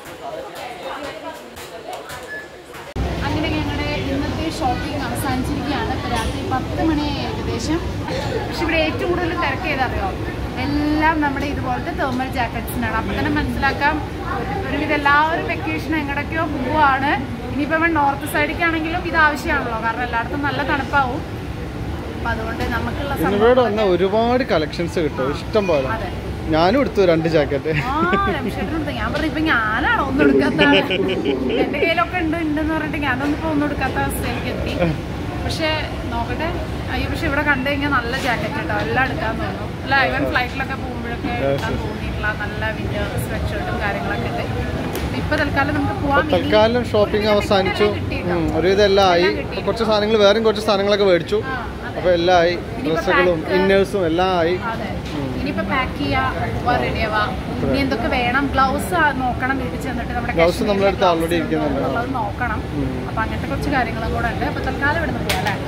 അങ്ങനെ ഞങ്ങളുടെ ഇന്നത്തെ ഷോപ്പിംഗ് അവസാനിച്ചിരിക്കുകയാണ് ഇപ്പോൾ രാത്രി പത്ത് മണിയായി ഏകദേശം പക്ഷെ ഇവിടെ ഏറ്റവും കൂടുതൽ തിരക്ക് ചെയ്തറിയോ എല്ലാം നമ്മുടെ ഇതുപോലത്തെ തെർമൽ ജാക്കറ്റ്സിനാണ് അപ്പം തന്നെ മനസ്സിലാക്കാം ഒരു- ഒരുവിധം എല്ലാവരും വെക്കേഷൻ എങ്ങടൊക്കെയോ പോവാണ് ഇനിയിപ്പോൾ ഇവൻ നോർത്ത് സൈഡിലേക്കാണെങ്കിലും ഇത് ആവശ്യമാണല്ലോ കാരണം എല്ലായിടത്തും നല്ല തണുപ്പാവും അപ്പം അതുകൊണ്ട് നമുക്കുള്ള പിന്നെ ഇവിടെ സംഭവം വന്ന ഒരുപാട് കളക്ഷൻസ് കിട്ടും ഇഷ്ടം പോലെ അതെ ഞാനും എടുത്തു രണ്ട് ജാക്കറ്റ് ആ രമേശേട്ടനുണ്ട് ഞാൻ പറഞ്ഞു ഇപ്പൊ ഞാനാണോ ഒന്നും എടുക്കാത്ത ആള്? എന്റെ കയ്യിലൊക്കെ ഉണ്ട് ഉണ്ടെന്ന് പറഞ്ഞിട്ട് ഞാനൊന്നും ഇപ്പൊ ഒന്നും എടുക്കാത്ത അവസ്ഥയിലേക്ക് എത്തി പക്ഷെ നോക്കട്ടെ അയ്യോ പക്ഷെ ഇവിടെ കണ്ടു കഴിഞ്ഞാൽ നല്ല ജാക്കറ്റ് കേട്ടോ എല്ലാം എടുക്കാൻ തോന്നും അല്ല ഇവൻ ഫ്ലൈറ്റിലൊക്കെ പോകുമ്പോഴൊക്കെ എടുക്കാൻ തോന്നിയിട്ടുള്ള നല്ല വിന്റർ സ്വെറ്റ് ഷർട്ടും കാര്യങ്ങളൊക്കെ ഉണ്ട് ഇപ്പൊ തൽക്കാലം നമുക്ക് പോവാൻ അപ്പൊ തൽക്കാലം ഷോപ്പിംഗ് അവസാനിച്ചു ഉം, ഒരുവിധം എല്ലാം ആയി ഇപ്പൊ കുറച്ച് സാധനങ്ങൾ വേറെയും കുറച്ച് സാധനങ്ങളൊക്കെ മേടിച്ചു ആ അതെ അപ്പൊ എല്ലാം ആയി ഡ്രസ്സുകളും ഇന്നേഴ്സും എല്ലാം ആയി അതെ ഇനിയിപ്പോ പാക്ക് ചെയ്യാ റെഡി ആവാ ഇനി എന്തൊക്കെ വേണം ഗ്ലൗസ് നോക്കണം വീട്ടിൽ ചെന്നിട്ട് നമ്മുടെ Gloves കാശ്മീരിലെ നമ്മുടെ അടുത്ത് gloves already ഇരിക്കുന്നുണ്ട്. ഉള്ളത് നോക്കണം അപ്പൊ അങ്ങനത്തെ കുറച്ച് കാര്യങ്ങളും കൂടെ ഉണ്ട് അപ്പൊ തൽക്കാലം ഇവിടുന്ന് പോവാം അല്ലേ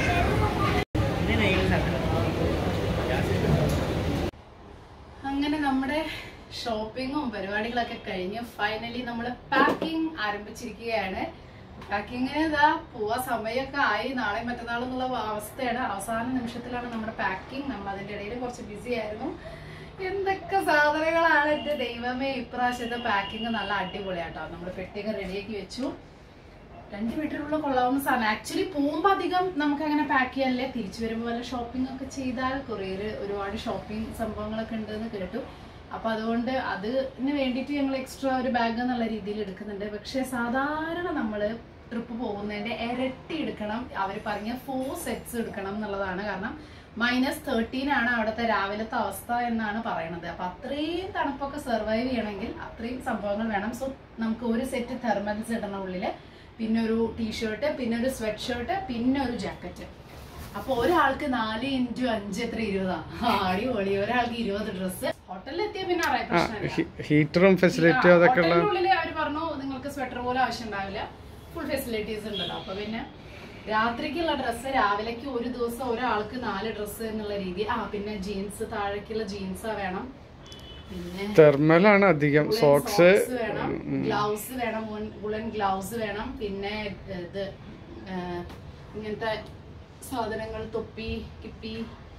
അങ്ങനെ നമ്മുടെ ഷോപ്പിങ്ങും പരിപാടികളൊക്കെ കഴിഞ്ഞ് ഫൈനലി നമ്മൾ പാക്കിംഗ് ആരംഭിച്ചിരിക്കുകയാണ് പാക്കിങ്ങിന് ഇതാ പോവാ സമയമൊക്കെ ആയി നാളെ മറ്റന്നാളും എന്നുള്ള അവസ്ഥയാണ് അവസാന നിമിഷത്തിലാണ് നമ്മുടെ പാക്കിംഗ് നമ്മൾ അതിന്റെ ഇടയിൽ കുറച്ച് ബിസി ആയിരുന്നു എന്തൊക്കെ സാധനങ്ങളാണ് എന്റെ ദൈവമേ ഇപ്രാവശ്യത്തെ പാക്കിംഗ് നല്ല അടിപൊളിയാട്ടോ നമ്മൾ പെട്ടിയൊക്കെ റെഡിയാക്കി വെച്ചു രണ്ട് മീറ്ററുള്ള കൊള്ളാവുന്ന സാധനം ആക്ച്വലി പോകുമ്പോൾ അധികം നമുക്ക് അങ്ങനെ പാക്ക് ചെയ്യാനല്ലേ തിരിച്ചു വരുമ്പോൾ വല്ല ഷോപ്പിംഗ് ഒക്കെ ചെയ്താൽ കൊറിയർ ഒരുപാട് ഷോപ്പിംഗ് സംഭവങ്ങളൊക്കെ ഉണ്ടെന്ന് കേട്ടു അപ്പൊ അതുകൊണ്ട് അതിന് വേണ്ടിയിട്ട് ഞങ്ങൾ എക്സ്ട്രാ ഒരു ബാഗ് എന്നുള്ള രീതിയിൽ എടുക്കുന്നുണ്ട് പക്ഷെ സാധാരണ നമ്മൾ ട്രിപ്പ് പോകുന്നതിന്റെ ഇരട്ടി എടുക്കണം അവർ പറഞ്ഞ ഫോർ സെറ്റ്സ് എടുക്കണം എന്നുള്ളതാണ് കാരണം മൈനസ് തേർട്ടീൻ ആണ് അവിടുത്തെ രാവിലത്തെ അവസ്ഥ എന്നാണ് പറയണത് അപ്പൊ അത്രയും തണുപ്പൊക്കെ സർവൈവ് ചെയ്യണമെങ്കിൽ അത്രയും സംഭവങ്ങൾ വേണം സോ നമുക്ക് ഒരു സെറ്റ് തെർമൽസ് ഇടണം ഉള്ളില് പിന്നെ ഒരു ടീഷർട്ട് പിന്നെ ഒരു സ്വെറ്റ് ഷർട്ട് പിന്നെ ഒരു ജാക്കറ്റ് അപ്പൊ ഒരാൾക്ക് നാല് ഇൻറ്റു അഞ്ച് എത്ര ഇരുപതാ അടിപൊളി ഒരാൾക്ക് ഇരുപത് ഡ്രസ്സ് ഹോട്ടലിൽ എത്തിയ പിന്നെ അറിയാം പ്രശ്നമില്ല ഹീറ്ററും ഫെസിലിറ്റിയും അതൊക്കെ ഉള്ള ഹോട്ടലിന്റെ ഉള്ളില് അവർ പറഞ്ഞു നിങ്ങൾക്ക് സ്വെറ്റർ പോലും ആവശ്യം ഉണ്ടാവില്ല ഫുൾ ഫെസിലിറ്റീസ് ഉണ്ടല്ലോ അപ്പൊ പിന്നെ രാത്രിക്കുള്ള ഡ്രസ്സ് രാവിലേക്ക് ഒരു ദിവസം ഒരാൾക്ക് നാല് ഡ്രസ്സ് എന്നുള്ള രീതി ആ പിന്നെ ജീൻസ് താഴേക്കുള്ള ജീൻസ് വേണം പിന്നെ തെർമലാണ് അധികം സോക്സ് വേണം ഗ്ലൗസ് വേണം വുളൻ ഗ്ലൗസ് വേണം പിന്നെ ഇത് ആ, ഇങ്ങനത്തെ സാധനങ്ങൾ തൊപ്പി കിപ്പി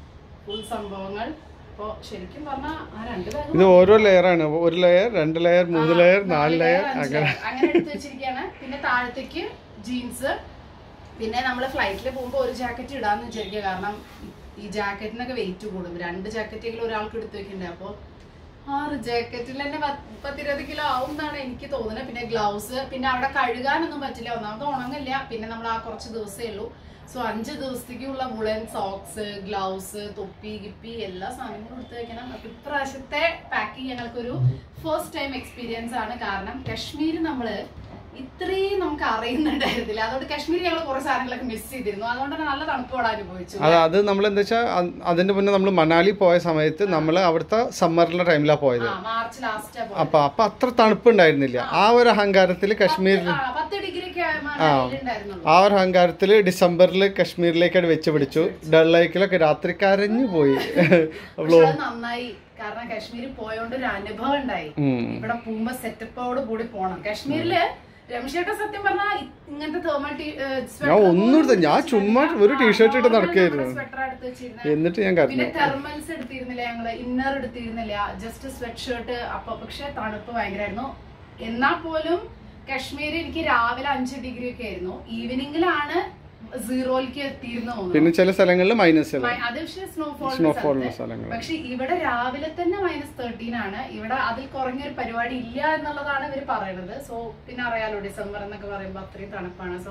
ഫുൾ സംഭവങ്ങൾ അപ്പോ ശരിക്കും പറഞ്ഞാൽ ആ രണ്ട് ബാഗ് ഇത് ഓരോ ലെയറാണ് ഒരു ലെയർ രണ്ട് ലെയർ മൂന്ന് ലെയർ നാല് ലെയർ അങ്ങനെ അങ്ങനെ എടുത്ത് വെച്ചിരിക്കുകയാണ് പിന്നെ താഴത്തേക്ക് ജീൻസ് പിന്നെ നമ്മൾ ഫ്ലൈറ്റിൽ പോകുമ്പോൾ ഒരു ജാക്കറ്റ് ഇടാന്ന് വിചാരിക്കുക കാരണം ഈ ജാക്കറ്റിനൊക്കെ വെയിറ്റ് കൂടും രണ്ട് ജാക്കറ്റെങ്കിലും ഒരാൾക്ക് എടുത്ത് വെക്കണ്ടേ അപ്പോൾ ആറ് ജാക്കറ്റിൽ തന്നെ പത്ത് പത്തിരുപത് കിലോ ആവും എന്നാണ് എനിക്ക് തോന്നുന്നത് പിന്നെ ഗ്ലൗസ് പിന്നെ അവിടെ കഴുകാനൊന്നും പറ്റില്ല ഒന്നാമത് ഉണങ്ങില്ല പിന്നെ നമ്മൾ ആ കുറച്ച് ദിവസമേ ഉള്ളൂ സോ അഞ്ച് ദിവസത്തേക്കുള്ള വുളൻ സോക്സ് ഗ്ലൗസ് തൊപ്പി ഗിപ്പി എല്ലാ സാധനങ്ങളും എടുത്ത് വെക്കണം അപ്പൊ ഇപ്രാവശ്യത്തെ പാക്കിംഗ് ഞങ്ങൾക്കൊരു ഫസ്റ്റ് ടൈം എക്സ്പീരിയൻസ് ആണ് കാരണം കശ്മീർ നമ്മള് ഇത്രയും നമുക്ക് അറിയുന്നുണ്ടായിരുന്നില്ല അതുകൊണ്ട് കശ്മീർ ഞങ്ങൾ കുറെ സാധനങ്ങളൊക്കെ മിസ് ചെയ്തിരുന്നു അതുകൊണ്ട് തന്നെ നല്ല തണുപ്പോടെ അനുഭവിച്ചു അത് അത് നമ്മൾ എന്താ വെച്ചാൽ അതിന്റെ മുന്നേ നമ്മൾ മണാലി പോയ സമയത്ത് നമ്മൾ അവിടുത്തെ സമ്മറിലെ ടൈമിലാണ് പോയത് ആ മാർച്ച് ലാസ്റ്റ് അപ്പൊ അപ്പൊ അത്ര തണുപ്പുണ്ടായിരുന്നില്ല ആ ഒരു അഹങ്കാരത്തിൽ കശ്മീരിൽ പത്ത് ഡിഗ്രി ഒക്കെ ഉണ്ടായിരുന്നുള്ളൂ ആ ഒരു അഹങ്കാരത്തിൽ ഡിസംബറിൽ കശ്മീരിലേക്കാണ് വെച്ച് പിടിച്ചു ഡൽ ലേക്കിലൊക്കെ രാത്രി കരഞ്ഞു പോയി പക്ഷെ അത് നന്നായി കാരണം കാശ്മീരിൽ പോയോണ്ട് ഒരു അനുഭവം ഉണ്ടായി ഉം. ഇവിടെ പോകുമ്പോ സെറ്റപ്പോട് കൂടി പോണം കാശ്മീരില് രമേശേട്ട സത്യം പറഞ്ഞാൽ ഇങ്ങനത്തെ തേർമൽ ഞാൻ ഒന്നും എടുത്ത ഞാൻ ചുമ്മാ ഒരു ടീഷർട്ട് ഇട്ട് നടക്കുകയായിരുന്നു സ്വെറ്റർ എടുത്ത് വെച്ചിരുന്നത് എന്നിട്ട് ഞാൻ പിന്നെ കരഞ്ഞു തെർമൽസ് എടുത്തിരുന്നില്ല ഞങ്ങള് ഇന്നർ എടുത്തിരുന്നില്ല ജസ്റ്റ് സ്വെറ്റ് ഷർട്ട് അപ്പൊ പക്ഷെ തണുപ്പ് ഭയങ്കരമായിരുന്നു എന്നാ പോലും കാശ്മീർ എനിക്ക് രാവിലെ അഞ്ച് ഡിഗ്രി ഒക്കെ ആയിരുന്നു ഈവനിങ്ങിലാണ് സീറോയിലേക്ക് എത്തിയിരുന്നു തോന്നുന്നു. പിന്നെ ചില സ്ഥലങ്ങളിൽ മൈനസ് മൈ- അത് പക്ഷേ സ്നോഫോൾ സ്നോഫോൾ ഉള്ള സ്ഥലങ്ങൾ പക്ഷെ ഇവിടെ രാവിലെ തന്നെ മൈനസ് തേർട്ടീൻ ആണ് ഇവിടെ അതിൽ കുറഞ്ഞൊരു പരിപാടി ഇല്ല എന്നുള്ളതാണ് ഇവർ പറയുന്നത് സോ പിന്നെ അറിയാലോ ഡിസംബർ എന്നൊക്കെ പറയുമ്പോൾ അത്രയും തണുപ്പാണ് സോ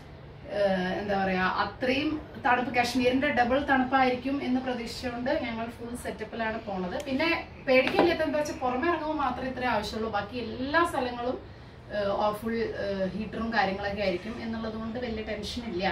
എന്താ പറയാ അത്രയും തണുപ്പ് കാശ്മീരിന്റെ ഡബിൾ തണുപ്പായിരിക്കും എന്ന് പ്രതീക്ഷിച്ചുകൊണ്ട് ഞങ്ങൾ ഫുൾ സെറ്റപ്പിലാണ് പോണത് പിന്നെ പേടിക്കാനില്ലാത്ത എന്താ വെച്ചാൽ പുറമെ ഇറങ്ങുമ്പോൾ മാത്രമേ ഇത്രയും ആവശ്യമുള്ളൂ ബാക്കി എല്ലാ സ്ഥലങ്ങളും ഫുൾ ഹീറ്ററും കാര്യങ്ങളൊക്കെ ആയിരിക്കും എന്നുള്ളത് കൊണ്ട് വലിയ ടെൻഷൻ ഇല്ല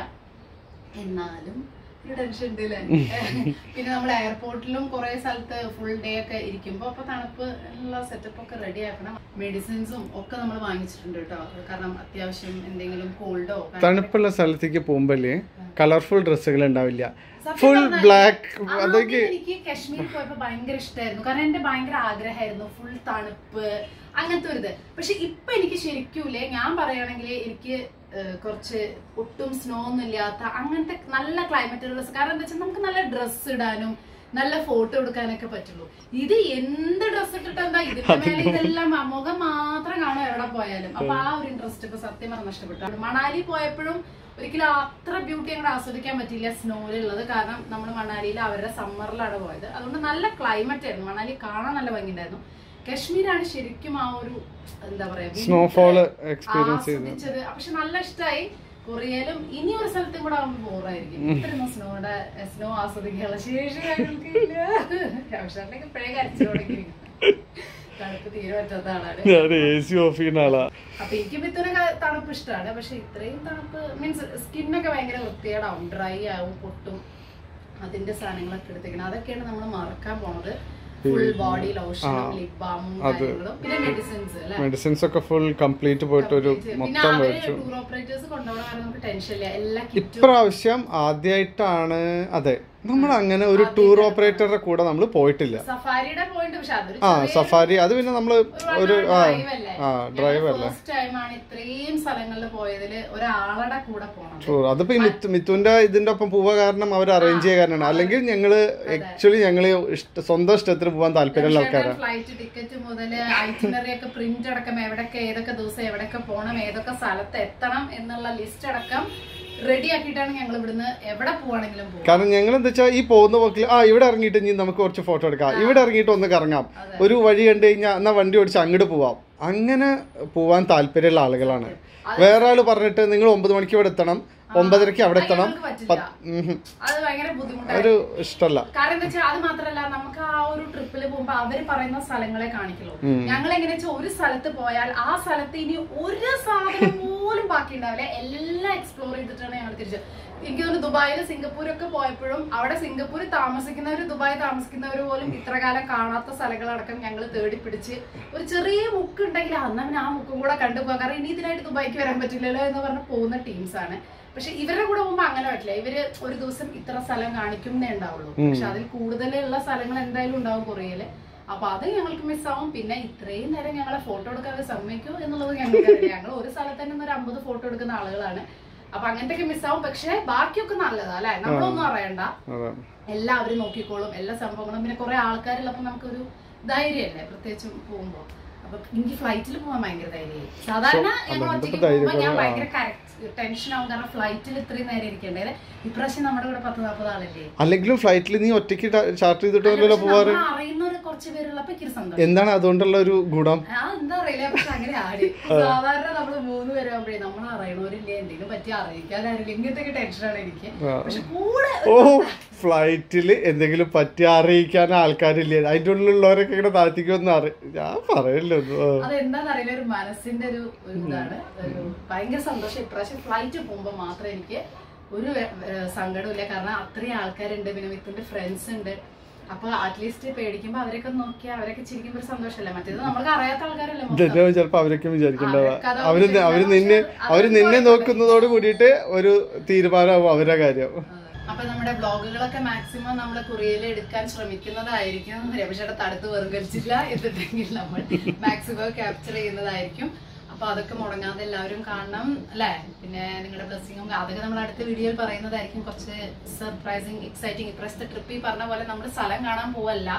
എന്നാലും ഒരു ടെൻഷൻ ഉണ്ട് അല്ലേ പിന്നെ നമ്മൾ എയർപോർട്ടിലും കുറെ സ്ഥലത്ത് ഫുൾ ഡേ ഒക്കെ ഇരിക്കുമ്പോൾ അപ്പൊ തണുപ്പ് ഉള്ള സെറ്റപ്പ് ഒക്കെ റെഡി ആക്കണം മെഡിസിൻസും ഒക്കെ നമ്മൾ വാങ്ങിച്ചിട്ടുണ്ട് കേട്ടോ കാരണം അത്യാവശ്യം എന്തെങ്കിലും കോൾഡോ തണുപ്പുള്ള സ്ഥലത്തേക്ക് പോകുമ്പോഴേ കളർഫുൾ ഡ്രസ്സുകൾ ഉണ്ടാവില്ല ഫുൾ ബ്ലാക്ക് അതൊക്കെ എനിക്ക് കാശ്മീർ പോയപ്പോ ഭയങ്കര ഇഷ്ടമായിരുന്നു കാരണം എന്റെ ഭയങ്കര ആഗ്രഹമായിരുന്നു ഫുൾ തണുപ്പ് അങ്ങനത്തെ ഒരു ഇത് പക്ഷെ ഇപ്പൊ എനിക്ക് ശരിക്കൂലേ ഞാൻ പറയുകയാണെങ്കിൽ എനിക്ക് ഏഹ്, കുറച്ച് ഒട്ടും സ്നോ ഒന്നും ഇല്ലാത്ത അങ്ങനത്തെ നല്ല ക്ലൈമറ്റ് ഡ്രസ് കാരണം എന്താ വെച്ചാൽ നമുക്ക് നല്ല ഡ്രസ്സ് ഇടാനും നല്ല ഫോട്ടോ എടുക്കാനൊക്കെ പറ്റുള്ളൂ ഇത് എന്ത് ഡ്രസ് ഇട്ടിട്ട് എന്താ ഇതിന്റെ മേലെ ഇതെല്ലാം മ- മുഖം മാത്രം കാണും എവിടെ പോയാലും അപ്പൊ ആ ഒരു ഇൻട്രസ്റ്റ് ഇപ്പൊ സത്യം പറഞ്ഞ നഷ്ടപ്പെട്ടു മണാലി പോയപ്പോഴും ഒരിക്കലും അത്ര ബ്യൂട്ടി അങ്ങോട്ട് ആസ്വദിക്കാൻ പറ്റില്ല സ്നോയിലുള്ളത് കാരണം നമ്മൾ മണാലിയിൽ അവരുടെ സമ്മറിലാണ് പോയത് അതുകൊണ്ട് നല്ല ക്ലൈമറ്റ് ആയിരുന്നു മണാലി കാണാൻ നല്ല ഭംഗിയുണ്ടായിരുന്നു കാശ്മീരാണ് ശരിക്കും ആ ഒരു എന്താ പറയാ winter സ്നോഫോൾ എക്സ്പീരിയൻസ് ചെയ്തു ആസ്വദിച്ചത് പക്ഷെ നല്ല ഇഷ്ടമായി കൊറിയയിലും ഇനി ഒരു സ്ഥലത്തും കൂടെ ആവുമ്പോൾ ബോറായിരിക്കും ഇത്രയൊന്നും സ്നോയുടെ സ്നോ ആസ്വദിക്കാനുള്ള ശേഷി ഞങ്ങൾക്കില്ല പക്ഷെ ഇപ്പോഴേ കരച്ചു തുടങ്ങിയിരിക്കുന്നു തണുപ്പ് തീരെ പറ്റാത്ത ആളാണ് ഞാൻ എ സി ഓഫ് ചെയ്യുന്ന ആളാ അപ്പൊ എനിക്ക് ഇത്രയൊക്കെ തണുപ്പ് ഇഷ്ടമാണ് പക്ഷെ ഇത്രയും തണുപ്പ് മീൻസ് സ്കിന്നൊക്കെ ഭയങ്കര വൃത്തികേടാവും ഡ്രൈ ആവും പൊട്ടും അതിന്റെ സാധനങ്ങളൊക്കെ എടുത്തേക്കണം അതൊക്കെയാണ് നമ്മൾ മറക്കാൻ പോണത് ഫുൾ ബോഡി ലോഷനും ലിപ് ബാമും കാര്യങ്ങളും പിന്നെ മെഡിസിൻസ് അല്ലെ മെഡിസിൻസ് ഒക്കെ ഫുൾ കംപ്ലീറ്റ് പോയിട്ട് ഒരു പിന്നെ മൊത്തം അവര് മേടിച്ചു ടൂർ ഓപ്പറേറ്റേഴ്സ് കൊണ്ടുപോകണ കാരണം നമുക്ക് ടെൻഷൻ ഇല്ല എല്ലാ കിറ്റും ഇപ്രാവശ്യം ആദ്യമായിട്ടാണ് അതെ നമ്മൾ അങ്ങനെ ഒരു ടൂർ ഓപ്പറേറ്ററുടെ കൂടെ നമ്മൾ പോയിട്ടില്ല സഫാരിയുടെ പോയിന്റ് പക്ഷെ അതൊരു ആ സഫാരി അത് പിന്നെ നമ്മൾ ഒരു ആ ആ ഡ്രൈവ് അല്ലേ ഫസ്റ്റ് ടൈമാണ് ഇത്രയും സ്ഥലങ്ങളിൽ പോയതില് ഒരാളുടെ കൂടെ പോണത് ടൂർ അതിപ്പോ ഈ മിത്തു മിത്തുവിന്റെ ഇതിന്റെ ഒപ്പം പോവാ കാരണം അവർ അറേഞ്ച് ചെയ്യാൻ കാരണമാണ് അല്ലെങ്കിൽ ഞങ്ങള് ആക്ച്വലി ഞങ്ങള് ഇഷ്ട സ്വന്തം ഇഷ്ടത്തിന് പോകാൻ താല്പര്യമുള്ള ആൾക്കാരാണ് ഫ്ലൈറ്റ് ടിക്കറ്റ് മുതൽ ഐറ്റിനറി ഒക്കെ പ്രിന്റ് അടക്കം എവിടൊക്കെ ഏതൊക്കെ ദിവസം എവിടൊക്കെ പോകണം ഏതൊക്കെ സ്ഥലത്ത് എത്തണം എന്നുള്ള ലിസ്റ്റ് അടക്കം റെഡി ആക്കിയിട്ടാണ് ഞങ്ങൾ ഇവിടുന്ന് എവിടെ പോവാണെങ്കിലും പോകും കാരണം ഞങ്ങൾ എന്താ വെച്ചാൽ ഈ പോകുന്ന പോക്കിൽ ആ ഇവിടെ ഇറങ്ങിയിട്ട് ഇനി നമുക്ക് കുറച്ച് ഫോട്ടോ എടുക്കാം ഇവിടെ ഇറങ്ങിയിട്ട് ഒന്ന് കറങ്ങാം ഒരു വഴി കണ്ടു കഴിഞ്ഞാൽ എന്നാ വണ്ടി ഓടിച്ച് അങ്ങോട്ട് പോവാം അങ്ങനെ പോവാൻ താല്പര്യമുള്ള ആളുകളാണ് വേറെ ആള് പറഞ്ഞിട്ട് നിങ്ങൾ ഒമ്പത് മണിക്ക് ഇവിടെ എത്തണം ഒമ്പതരക്ക് അവിടെ എത്തണം ഞങ്ങൾക്ക് പറ്റില്ല പത്ത് ഉം. അത് ഭയങ്കര ബുദ്ധിമുട്ടാണ് ഒരു ഇഷ്ടമല്ല കാരണം എന്താ വെച്ചാൽ അത് മാത്രല്ല നമുക്ക് ആ ഒരു ട്രിപ്പിൽ പോകുമ്പോ അവര് പറയുന്ന സ്ഥലങ്ങളെ കാണിക്കുള്ളൂ ഞങ്ങൾ എങ്ങനെ വെച്ചാൽ ഒരു സ്ഥലത്ത് പോയാൽ ആ സ്ഥലത്ത് ഇനി ഒരു സാധനം പോലും ബാക്കി ഉണ്ടാവില്ല എല്ലാം എക്സ്പ്ലോർ ചെയ്തിട്ടാണ് ഞങ്ങൾ തിരിച്ചു എനിക്ക് തോന്നുന്നു ദുബായിൽ സിംഗപ്പൂരൊക്കെ പോയപ്പോഴും അവിടെ സിംഗപ്പൂർ താമസിക്കുന്നവർ ദുബായ് താമസിക്കുന്നവർ പോലും ഇത്ര കാലം കാണാത്ത സ്ഥലങ്ങളടക്കം ഞങ്ങൾ തേടി പിടിച്ച് ഒരു ചെറിയ മുക്ക് ഉണ്ടെങ്കിൽ അന്ന് അവൻ ആ മുക്കും കൂടെ കണ്ടുപോകാം കാരണം ഇനി ഇതിനായിട്ട് ദുബായിക്ക് വരാൻ പറ്റില്ലല്ലോ എന്ന് പറഞ്ഞ് പോകുന്ന ടീംസാണ് പക്ഷെ ഇവരുടെ കൂടെ പോകുമ്പോൾ അങ്ങനെ പറ്റില്ല ഇവര് ഒരു ദിവസം ഇത്ര സ്ഥലം കാണിക്കുന്നേ ഉണ്ടാവുള്ളൂ പക്ഷെ അതിൽ കൂടുതലുള്ള സ്ഥലങ്ങൾ എന്തായാലും ഉണ്ടാവും കൊറിയയില് അപ്പൊ അത് ഞങ്ങൾക്ക് മിസ്സാവും പിന്നെ ഇത്രയും നേരം ഞങ്ങളെ ഫോട്ടോ എടുക്കാൻ സമ്മതിക്കൂ എന്നുള്ളത് ഞങ്ങൾക്ക് ഞങ്ങൾ ഒരു സ്ഥലത്ത് തന്നെ ഒരു അമ്പത് ഫോട്ടോ എടുക്കുന്ന ആളുകളാണ് അപ്പൊ അങ്ങനത്തെ മിസ്സാവും പക്ഷെ ബാക്കിയൊക്കെ നല്ലതാ അല്ലെ നമ്മളൊന്നും അറിയണ്ട അതെ എല്ലാവരും നോക്കിക്കോളും എല്ലാ സംഭവങ്ങളും പിന്നെ കുറെ ആൾക്കാരുള്ളപ്പോ നമുക്കൊരു ധൈര്യമല്ലേ പ്രത്യേകിച്ചും പോകുമ്പോ അപ്പൊ എനിക്ക് ഫ്ലൈറ്റിൽ പോകാൻ ഭയങ്കര ധൈര്യമായി സാധാരണ ഞങ്ങൾ ഒറ്റയ്ക്ക് പോകുമ്പോ ഞാൻ ഭയങ്കര ടെൻഷൻ ആവും കാരണം ഫ്ലൈറ്റിൽ ഇത്രയും നേരം ഇരിക്കണ്ടേ ഇപ്രാവശ്യം നമ്മുടെ കൂടെ പത്ത് നാൽപ്പത് ആളല്ലേ അല്ലെങ്കിലും ഫ്ലൈറ്റിൽ നീ ഒറ്റയ്ക്ക് ചാർട്ട് ചെയ്തിട്ട് വല്ലല്ലോ പക്ഷെ പോവാറ് നമ്മൾ അറിയുന്നവര് കുറച്ച് പേരുള്ളപ്പോ എനിക്ക് സന്തോഷം എന്താണ് അതുകൊണ്ടുള്ള ഒരു ഗുണം ആ എന്താ അറിയില്ല പക്ഷെ അങ്ങനെ ആടി സാധാരണ നമ്മള് മൂന്ന് പേരാകുമ്പോഴേ നമ്മൾ അറിയണവരില്ല എന്തെങ്കിലും പറ്റി അറിയിക്കാൻ ആരില്ല ഇങ്ങനത്തെ ടെൻഷനാണ് എനിക്ക് പക്ഷെ കൂടെ ഓ ഫ്ലൈറ്റില് എന്തെങ്കിലും പറ്റി അറിയിക്കാൻ ആൾക്കാരില്ല അതിന്റെ ഉള്ളിലുള്ളവരൊക്കെ ഇങ്ങനെ താഴ്ത്തിക്കൊന്നും അറി ഞാൻ പറയല്ലോ അതെന്താന്നറിയില്ല ഒരു മനസ്സിന്റെ ഒരു ഒരു ഇതാണ് ഒരു ഭയങ്കര സന്തോഷം ഇപ്രാവശ്യം ഫ്ലൈറ്റ് പോകുമ്പോൾ മാത്രം എനിക്ക് ഒരു ഏഹ്, സങ്കടമില്ല കാരണം അത്രയും ആൾക്കാരുണ്ട് പിന്നെ വിത്തിന്റെ ഫ്രണ്ട്സ് ഉണ്ട് അപ്പൊ അറ്റ്ലീസ്റ്റ് പേടിക്കുമ്പോ അവരൊക്കെ നോക്കി അവരൊക്കെ ചിരിക്കുമ്പോ ഒരു സന്തോഷമല്ലേ മറ്റേത് നമ്മൾക്ക് അറിയാത്ത ആൾക്കാരല്ലേ മൊത്തം. ഇതെന്നെ ചിലപ്പോ അവരൊക്കെ വിചാരിക്കേണ്ടതാ അവർക്ക് അതാവും അവര് നി- അവര് നിന്നെ അവര് നിന്നെ നോക്കുന്നതോട് കൂടിയിട്ട് ഒരു തീരുമാനമാവും അവരുടെ കാര്യം അപ്പൊ നമ്മുടെ വ്ളോഗുകളൊക്കെ മാക്സിമം നമ്മൾ കൊറിയയിൽ എടുക്കാൻ ശ്രമിക്കുന്നതായിരിക്കും രമേശയുടെ തടുത്ത് വെറുകരിച്ചില്ല എന്നിട്ടെങ്കിൽ നമ്മൾ മാക്സിമം ക്യാപ്ചർ ചെയ്യുന്നതായിരിക്കും അപ്പൊ അതൊക്കെ മുടങ്ങാതെ എല്ലാവരും കാണണം അല്ലെ പിന്നെ നിങ്ങളുടെ ബ്ലെസ്സിങ്ങും അതൊക്കെ നമ്മൾ അടുത്ത വീഡിയോയിൽ പറയുന്നതായിരിക്കും കുറച്ച് സർപ്രൈസിങ് എക്സൈറ്റിംഗ് ഇപ്രാവശ്യത്തെ ട്രിപ്പ് ഈ പറഞ്ഞ പോലെ നമ്മൾ സ്ഥലം കാണാൻ പോവല്ല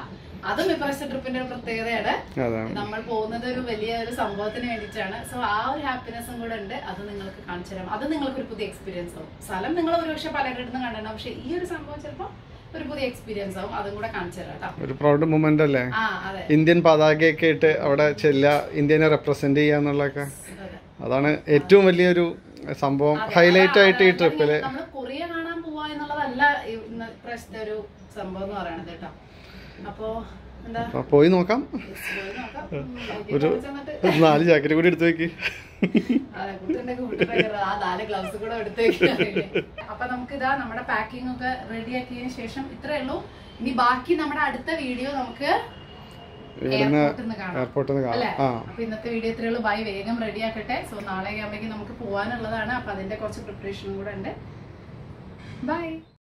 അതും ഇപ്രാവശ്യത്തെ ട്രിപ്പിന്റെ ഒരു പ്രത്യേകതയാണ് അതാണ് നമ്മൾ പോകുന്നത് ഒരു വലിയ ഒരു സംഭവത്തിന് വേണ്ടിയിട്ടാണ് സോ ആ ഒരു ഹാപ്പിനെസ്സും കൂടെ ഉണ്ട് അത് നിങ്ങൾക്ക് കാണിച്ചു തരാം അത് നിങ്ങൾക്ക് ഒരു പുതിയ എക്സ്പീരിയൻസ് ആവും സ്ഥലം നിങ്ങൾ ഒരുപക്ഷെ പലരുടെ നിന്ന് കണ്ടിട്ടുണ്ടാവും പക്ഷെ ഈ ഒരു സംഭവം ചിലപ്പോൾ ഒരു പുതിയ എക്സ്പീരിയൻസ് ആവും അതും കൂടെ കാണിച്ചു തരാം കേട്ടോ ഒരു പ്രൗഡ് മൂമെന്റ് അല്ലേ ആ അതെ ഇന്ത്യൻ പതാകയൊക്കെ ഇട്ട് അവിടെ ചെല്ലുക ഇന്ത്യനെ റെപ്രസെന്റ് ചെയ്യുക എന്നുള്ളതൊക്കെ അതെ അതാണ് ഏറ്റവും വലിയൊരു സംഭവം ഹൈലൈറ്റ് ആയിട്ട് ഈ ട്രിപ്പില് നമ്മൾ കൊറിയ കാണാൻ പോവാ എന്നുള്ളതല്ല ഈ ഇന്ന ഇപ്രാവശ്യത്തെ ഒരു സംഭവം എന്ന് പറയണത് കേട്ടോ അപ്പോ എന്താ അപ്പൊ പോയി നോക്കാം പോയി നോക്കാം. ഉം, ഒരു നോക്കി ചെന്നിട്ട് ഒരു നാല് ജാക്കറ്റ് കൂടി എടുത്തു വെക്ക് അതെ, കുട്ടിയുണ്ടെങ്കിൽ കുട്ടിയുടെ ആ നാല് ഗ്ലൗസ് കൂടെ എടുത്തേക്കില്ലേ അപ്പൊ നമുക്ക് ഇതാ നമ്മുടെ പാക്കിംഗ് ഒക്കെ റെഡി ആക്കിയതിനു ശേഷം ഇത്രേ ഉള്ളൂ ഇനി ബാക്കി നമ്മുടെ അടുത്ത വീഡിയോ നമുക്ക് ഇവിടുന്ന് എയർപോർട്ടിൽ നിന്ന് കാണാം എയർപോർട്ടിൽ നിന്ന് അല്ലേ കാണാം ആ അപ്പൊ ഇന്നത്തെ വീഡിയോ ഇത്രേ ഉള്ളൂ ബൈ വേഗം റെഡി ആക്കട്ടെ സോ നാളെ ആകുമ്പോഴേക്കും നമുക്ക് പോകാനുള്ളതാണ് അപ്പൊ അതിന്റെ കുറച്ച് പ്രിപ്പറേഷനും കൂടെ ഉണ്ട് ബൈ